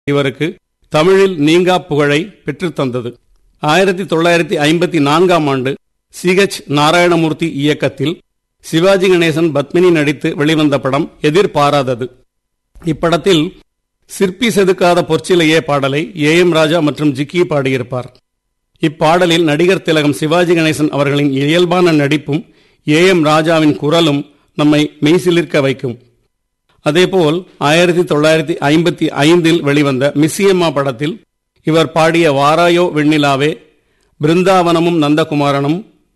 இவருக்கு தமிழில் நீங்கா புகழை பெற்றுத்தந்தது ஆயிரத்தி தொள்ளாயிரத்தி ஐம்பத்தி நான்காம் ஆண்டு சிஹெச் நாராயணமூர்த்தி இயக்கத்தில் சிவாஜி கணேசன் பத்மினி நடித்து வெளிவந்த படம் எதிர்பாராதது இப்படத்தில் சிற்பி செதுக்காத பொற்சிலையே பாடலை ஏ எம் ராஜா மற்றும் ஜிக்கி பாடியிருப்பார் இப்பாடலில் நடிகர் திலகம் சிவாஜி கணேசன் அவர்களின் இயல்பான நடிப்பும் ஏ எம் ராஜாவின் குரலும் நம்மை மெய்சிலிர்க்க வைக்கும் அதேபோல் ஆயிரத்தி தொள்ளாயிரத்தி ஐம்பத்தி ஐந்தில் வெளிவந்த மிஸ்ஸியம்மா படத்தில் இவர் பாடிய வாராயோ வெண்ணிலாவே பிருந்தாவனமும் நந்தகுமாரனும்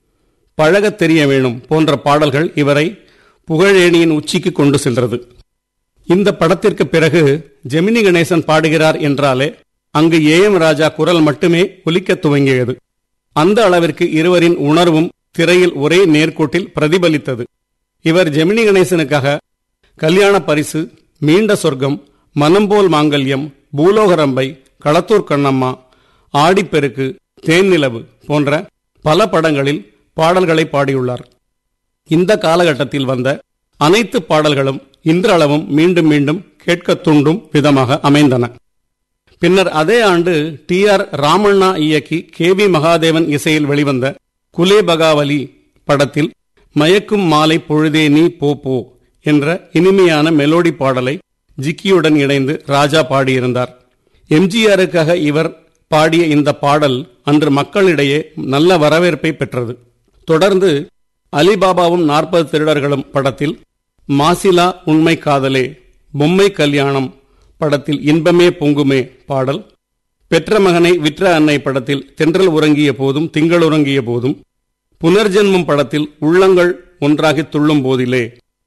பழகத் தெரிய வேணும் போன்ற பாடல்கள் இவரை புகழேணியின் உச்சிக்கு கொண்டு சென்றது இந்த படத்திற்கு பிறகு ஜெமினி கணேசன் பாடுகிறார் என்றாலே அங்கு ஏ எம் ராஜா குரல் மட்டுமே ஒலிக்கத் துவங்கியது அந்த அளவிற்கு இருவரின் உணர்வும் திரையில் ஒரே நேர்கோட்டில் பிரதிபலித்தது இவர் ஜெமினி கணேசனுக்காக கல்யாண பரிசு மீண்ட சொர்க்கம் மனம்போல் மாங்கல்யம் பூலோகரம்பை களத்தூர் கண்ணம்மா ஆடிப்பெருக்கு தேன்னிலவு போன்ற பல படங்களில் பாடல்களை பாடியுள்ளார் இந்த காலகட்டத்தில் வந்த அனைத்து பாடல்களும் இன்றளவும் மீண்டும் மீண்டும் கேட்கத் தூண்டும் விதமாக அமைந்தன பின்னர் அதே ஆண்டு டி ஆர் ராமண்ணா இயக்கி கே வி மகாதேவன் இசையில் வெளிவந்த குலே பகாவலி படத்தில் மயக்கும் மாலை பொழுதே நீ போ போ என்ற இனிமையான மெலோடி பாடலை ஜிக்கியுடன் இணைந்து ராஜா பாடியிருந்தார் எம்ஜிஆருக்காக இவர் பாடிய இந்த பாடல் அன்று மக்களிடையே நல்ல வரவேற்பை பெற்றது தொடர்ந்து அலிபாபாவும் நாற்பது திருடர்களும் படத்தில் மாசிலா உண்மை காதலே பொம்மை கல்யாணம் படத்தில் இன்பமே பொங்குமே பாடல் பெற்ற மகனை விற்ற அன்னை படத்தில் தென்றல் உறங்கிய போதும் திங்கள் உறங்கிய போதும் புனர்ஜென்மம் படத்தில் உள்ளங்கள் ஒன்றாகி துள்ளும் போதிலே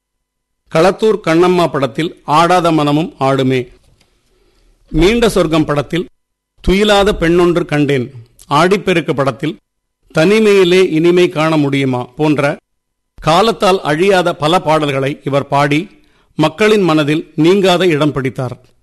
களத்தூர் கண்ணம்மா படத்தில் ஆடாத மனமும் ஆடுமே மீண்ட சொர்க்கம் படத்தில் துயிலாத பெண்ணொன்று கண்டேன் ஆடிப்பெருக்கு படத்தில் தனிமையிலே இனிமை காண முடியுமா போன்ற காலத்தால் அழியாத பல பாடல்களை இவர் பாடி மக்களின் மனதில் நீங்காத இடம் பிடித்தார்